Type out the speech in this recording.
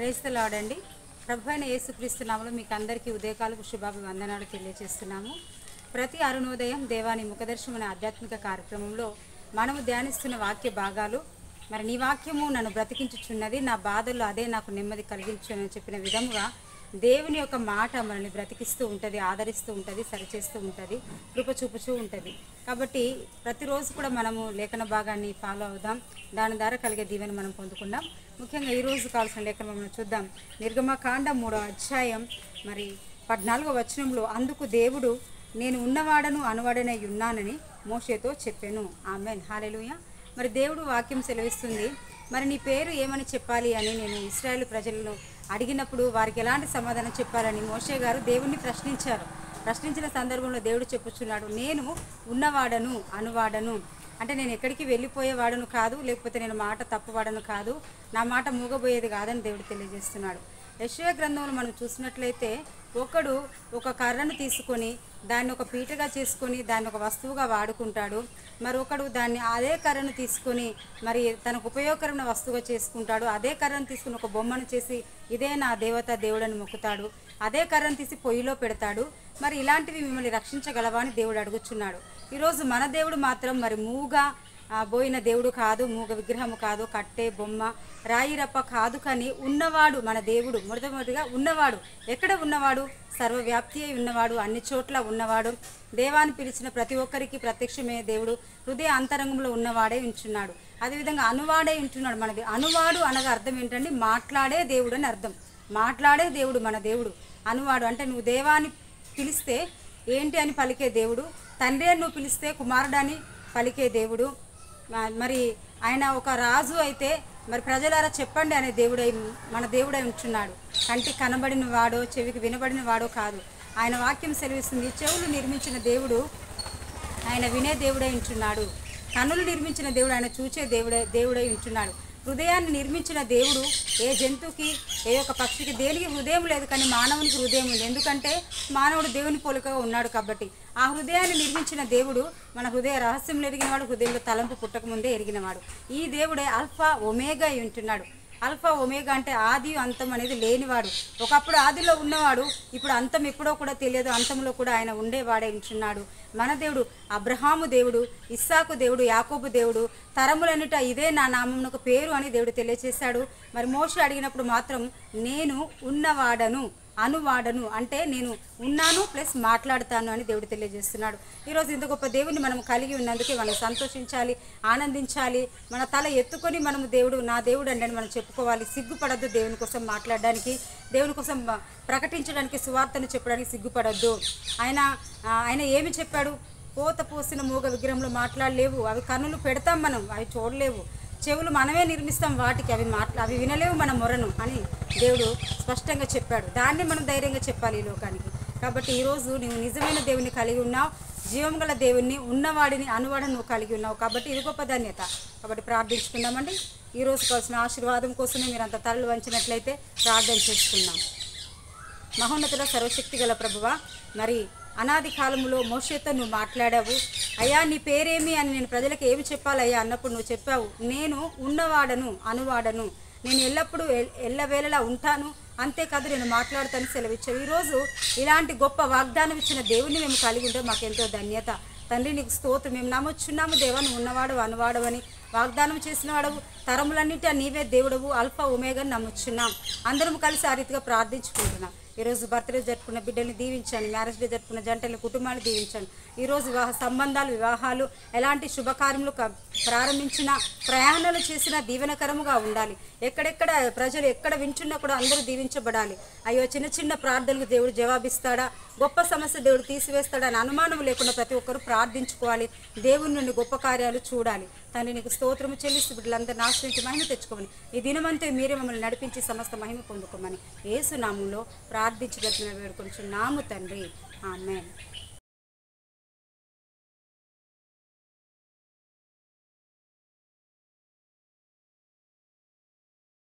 క్రైస్తలాడండి ప్రభు అయిన యేసుక్రీస్తు నామలో మీకు అందరికీ ఉదయకాలపు శుభాభివందనాలు తెలియజేస్తున్నాము ప్రతి అరుణోదయం దేవాని ముఖదర్శనం అనే ఆధ్యాత్మిక కార్యక్రమంలో మనము ధ్యానిస్తున్న వాక్య భాగాలు మరి నీ వాక్యము నన్ను బ్రతికించుచున్నది నా బాధల్లో అదే నాకు నెమ్మది కలిగించునని చెప్పిన విధముగా దేవుని యొక్క మాట మనల్ని బ్రతికిస్తూ ఉంటుంది ఆదరిస్తూ ఉంటుంది సరిచేస్తూ ఉంటుంది కృప చూపుచూ ఉంటుంది కాబట్టి ప్రతిరోజు కూడా మనము లేఖన భాగాన్ని ఫాలో అవుదాం దాని ద్వారా కలిగే దీవెని మనం పొందుకుందాం ముఖ్యంగా ఈ రోజు కావాల్సిన లేఖనం మనం చూద్దాం నిర్గమకాండ మూడో అధ్యాయం మరి పద్నాలుగో వచనంలో అందుకు దేవుడు నేను ఉన్నవాడను అనువాడనై ఉన్నానని మోషేతో చెప్పాను ఆమెన్ హాలెలుయ మరి దేవుడు వాక్యం సెలవిస్తుంది మరి నీ పేరు ఏమని చెప్పాలి అని నేను ఇస్రాయేల్ ప్రజలను అడిగినప్పుడు వారికి ఎలాంటి సమాధానం చెప్పాలని మోషే గారు దేవుణ్ణి ప్రశ్నించారు ప్రశ్నించిన సందర్భంలో దేవుడు చెప్పుచున్నాడు నేను ఉన్నవాడను అనువాడను అంటే నేను ఎక్కడికి వెళ్ళిపోయేవాడను కాదు లేకపోతే నేను మాట తప్పువాడను కాదు నా మాట మూగబోయేది కాదని దేవుడు తెలియజేస్తున్నాడు యశ్వ గ్రంథంలో మనం చూసినట్లయితే ఒకడు ఒక కర్రను తీసుకొని దాన్ని ఒక పీటగా చేసుకొని దాన్ని ఒక వస్తువుగా వాడుకుంటాడు మరొకడు దాన్ని అదే కర్రను తీసుకొని మరి తనకు ఉపయోగకరమైన వస్తువుగా చేసుకుంటాడు అదే కర్రను తీసుకుని ఒక బొమ్మను చేసి ఇదే నా దేవత దేవుడని మొక్కుతాడు అదే కర్రను తీసి పొయ్యిలో పెడతాడు మరి ఇలాంటివి మిమ్మల్ని రక్షించగలవా అని దేవుడు అడుగుచున్నాడు ఈరోజు మన దేవుడు మాత్రం మరి మూగా ఆ, బోయిన దేవుడు కాదు మూగ విగ్రహము కాదు కట్టే బొమ్మ రాయిరప్ప కాదు కానీ ఉన్నవాడు మన దేవుడు మొదటిగా ఉన్నవాడు ఎక్కడ ఉన్నవాడు సర్వవ్యాప్తి అయి ఉన్నవాడు అన్ని చోట్ల ఉన్నవాడు దేవాన్ని పిలిచిన ప్రతి ఒక్కరికి ప్రత్యక్షమే దేవుడు హృదయ అంతరంగంలో ఉన్నవాడే ఉంచున్నాడు అదేవిధంగా అనువాడే ఉంటున్నాడు మనది అనువాడు అనగా అర్థం ఏంటంటే మాట్లాడే దేవుడు అని అర్థం మాట్లాడే దేవుడు మన దేవుడు అనువాడు అంటే నువ్వు దేవాన్ని పిలిస్తే ఏంటి అని పలికే దేవుడు తండ్రి అని నువ్వు పిలిస్తే కుమారుడు అని పలికే దేవుడు మ- మరి ఆయన ఒక రాజు అయితే మరి ప్రజలారా చెప్పండి అనే దేవుడై మన దేవుడై ఉంటున్నాడు కంటికి కనబడిన వాడో చెవికి వినబడిన వాడో కాదు ఆయన వాక్యం సెలవిస్తుంది చెవులు నిర్మించిన దేవుడు ఆయన వినే దేవుడై ఉంటున్నాడు కన్నులు నిర్మించిన దేవుడు ఆయన చూచే దేవుడై దేవుడై ఉంటున్నాడు హృదయాన్ని నిర్మించిన దేవుడు ఏ జంతువుకి ఏ ఒక్క పక్షికి దేనికి హృదయం లేదు కానీ మానవునికి హృదయం ఉంది ఎందుకంటే మానవుడు దేవుని పోలికగా ఉన్నాడు కాబట్టి ఆ హృదయాన్ని నిర్మించిన దేవుడు మన హృదయ రహస్యంలో ఎరిగినవాడు హృదయంలో తలంపు పుట్టకముందే ఎరిగినవాడు ఈ దేవుడే అల్ఫా ఒమేగా అయి ఉంటున్నాడు అల్ఫా ఒమేగా అంటే ఆది అంతం అనేది లేనివాడు ఒకప్పుడు ఆదిలో ఉన్నవాడు ఇప్పుడు అంతం ఎప్పుడో కూడా తెలియదు అంతంలో కూడా ఆయన ఉండేవాడే ఉంటున్నాడు మన దేవుడు అబ్రహాము దేవుడు ఇస్సాకు దేవుడు యాకోబు దేవుడు తరములన్నిట ఇదే నా నామమునకు పేరు అని దేవుడు తెలియచేశాడు మరి మోష అడిగినప్పుడు మాత్రం నేను ఉన్నవాడను అనువాడను అంటే నేను ఉన్నాను ప్లస్ మాట్లాడతాను అని దేవుడు తెలియజేస్తున్నాడు ఈరోజు ఇంత గొప్ప దేవుని మనం కలిగి ఉన్నందుకే మనం సంతోషించాలి ఆనందించాలి మన తల ఎత్తుకొని మనం దేవుడు నా దేవుడు అండి అని మనం చెప్పుకోవాలి సిగ్గుపడద్దు దేవుని కోసం మాట్లాడడానికి దేవుని కోసం మ- ప్రకటించడానికి సువార్తను చెప్పడానికి సిగ్గుపడద్దు ఆయన ఆ, ఆయన ఏమి చెప్పాడు పోత పోసిన మూగ విగ్రహంలో మాట్లాడలేవు అవి కన్నులు పెడతాం మనం అవి చూడలేవు చెవులు మనమే నిర్మిస్తాం వాటికి అవి మాట్లా అవి వినలేవు మన మొరను అని దేవుడు స్పష్టంగా చెప్పాడు దాన్ని మనం ధైర్యంగా చెప్పాలి ఈ లోకానికి కాబట్టి ఈరోజు నువ్వు నిజమైన దేవుని కలిగి ఉన్నావు జీవం గల దేవుణ్ణి ఉన్నవాడిని అనువాడని నువ్వు కలిగి ఉన్నావు కాబట్టి ఇది గొప్ప ధన్యత కాబట్టి ప్రార్థించుకుందామండి ఈ రోజు కావాల్సిన ఆశీర్వాదం కోసమే మీరు అంత తలలు వంచినట్లయితే ప్రార్థన చేసుకుందాం మహోన్నతుల సర్వశక్తి గల ప్రభువా మరి అనాది కాలంలో మోషేతో నువ్వు మాట్లాడావు అయ్యా నీ పేరేమి అని నేను ప్రజలకు ఏమి చెప్పాలయ్యా అన్నప్పుడు నువ్వు చెప్పావు నేను ఉన్నవాడను అనువాడను నేను ఎల్లప్పుడూ ఎల్- ఎల్లవేళలా ఉంటాను అంతేకాదు నేను మాట్లాడతాను సెలవిచ్చావు ఈరోజు ఇలాంటి గొప్ప వాగ్దానం ఇచ్చిన దేవుని మేము కలిగి ఉంటే మాకెంతో ధన్యత తండ్రి నీకు స్తోత్రం మేము నమ్మొచ్చున్నాము దేవా నువ్వు ఉన్నవాడు అనువాడవని వాగ్దానం చేసిన వాడవు తరములన్నిటి నీవే దేవుడవు అల్ఫా ఉమేగా నమ్ముచున్నాం అందరం కలిసి ఆ రీతిగా ప్రార్థించుకుంటున్నాం ఈరోజు బర్త్డే జరుపుకున్న బిడ్డల్ని దీవించండి మ్యారేజ్ డే జరుపుకున్న జంటల కుటుంబాన్ని దీవించండి ఈరోజు వివాహ సంబంధాలు వివాహాలు ఎలాంటి శుభకార్యములు క- ప్రారంభించిన ప్రయాణాలు చేసిన దీవెనకరముగా ఉండాలి ఎక్కడెక్కడ ప్రజలు ఎక్కడ వింటున్నా కూడా అందరూ దీవించబడాలి అయ్యో చిన్న చిన్న ప్రార్థనలకు దేవుడు జవాబిస్తాడా గొప్ప సమస్య దేవుడు తీసివేస్తాడా అని అనుమానం లేకుండా ప్రతి ఒక్కరూ ప్రార్థించుకోవాలి దేవుని నుండి గొప్ప కార్యాలు చూడాలి తండ్రి నీకు స్తోత్రము చెల్లిస్తూ బిడ్డలందరూ నాశనించి మహిమ తెచ్చుకోమని ఈ దినమంతా మీరే మమ్మల్ని నడిపించి సమస్త మహిమ పొందుకోమని ఏసునామంలో ప్రార్థించి వేడుకొంచున్నాము తండ్రి ఆమె